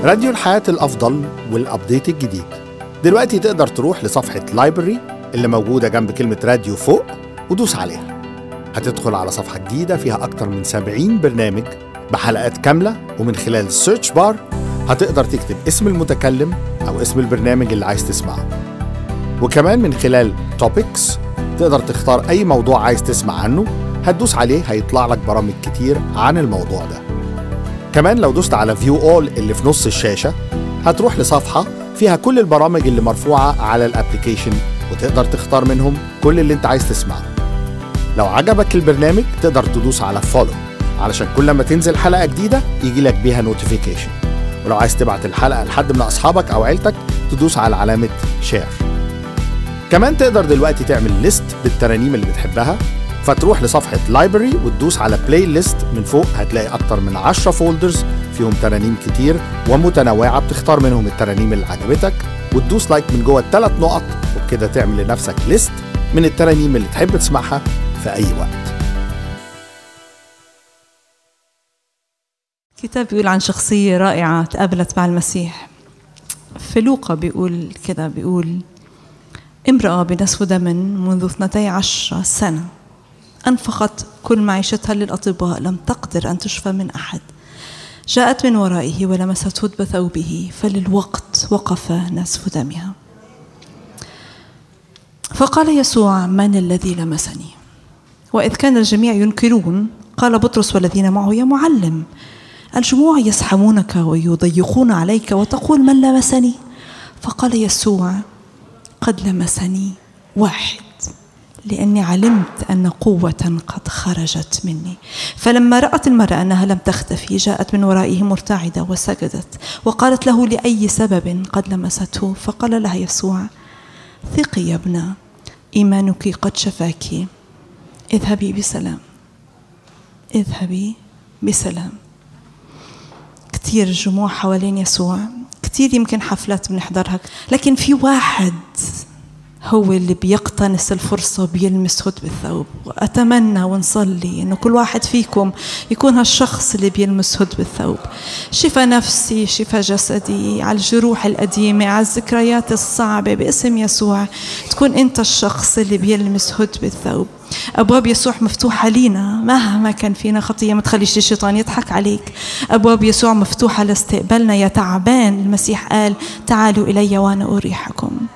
راديو الحياة الأفضل والأبديت الجديد دلوقتي تقدر تروح لصفحة لايبرري اللي موجودة جنب كلمة راديو فوق ودوس عليها هتدخل على صفحة جديدة فيها أكتر من 70 برنامج بحلقات كاملة ومن خلال السيرش بار هتقدر تكتب اسم المتكلم أو اسم البرنامج اللي عايز تسمعه وكمان من خلال توبكس تقدر تختار أي موضوع عايز تسمع عنه هتدوس عليه هيطلع لك برامج كتير عن الموضوع ده كمان لو دوست على فيو اول اللي في نص الشاشة هتروح لصفحة فيها كل البرامج اللي مرفوعة على الابليكيشن وتقدر تختار منهم كل اللي انت عايز تسمعه لو عجبك البرنامج تقدر تدوس على فولو علشان كل ما تنزل حلقة جديدة يجي لك بيها نوتيفيكيشن ولو عايز تبعت الحلقة لحد من أصحابك أو عيلتك تدوس على علامة شير كمان تقدر دلوقتي تعمل ليست بالترانيم اللي بتحبها فتروح لصفحة لايبرري وتدوس على بلاي ليست من فوق هتلاقي أكتر من 10 فولدرز فيهم ترانيم كتير ومتنوعة بتختار منهم الترانيم اللي عجبتك وتدوس لايك من جوه الثلاث نقط وبكده تعمل لنفسك ليست من الترانيم اللي تحب تسمعها في أي وقت كتاب بيقول عن شخصية رائعة تقابلت مع المسيح في لوقا بيقول كده بيقول امرأة بنسف دم منذ اثنتي عشر سنة أنفقت كل معيشتها للأطباء لم تقدر أن تشفى من أحد جاءت من ورائه ولمست هدب ثوبه فللوقت وقف نسف دمها فقال يسوع من الذي لمسني وإذ كان الجميع ينكرون قال بطرس والذين معه يا معلم الجموع يزحمونك ويضيقون عليك وتقول من لمسني فقال يسوع قد لمسني واحد لاني علمت ان قوه قد خرجت مني فلما رات المراه انها لم تختفي جاءت من ورائه مرتعده وسجدت وقالت له لاي سبب قد لمسته فقال لها يسوع ثقي يا ابنه ايمانك قد شفاك اذهبي بسلام اذهبي بسلام كتير جموع حوالين يسوع كتير يمكن حفلات بنحضرها لكن في واحد هو اللي بيقتنص الفرصة بيلمس هدب الثوب وأتمنى ونصلي إنه كل واحد فيكم يكون هالشخص اللي بيلمس هدب الثوب شفى نفسي شفى جسدي على الجروح القديمة على الذكريات الصعبة باسم يسوع تكون أنت الشخص اللي بيلمس هدب الثوب أبواب يسوع مفتوحة لينا مهما كان فينا خطية ما تخليش الشيطان يضحك عليك أبواب يسوع مفتوحة لاستقبالنا يا تعبان المسيح قال تعالوا إلي وأنا أريحكم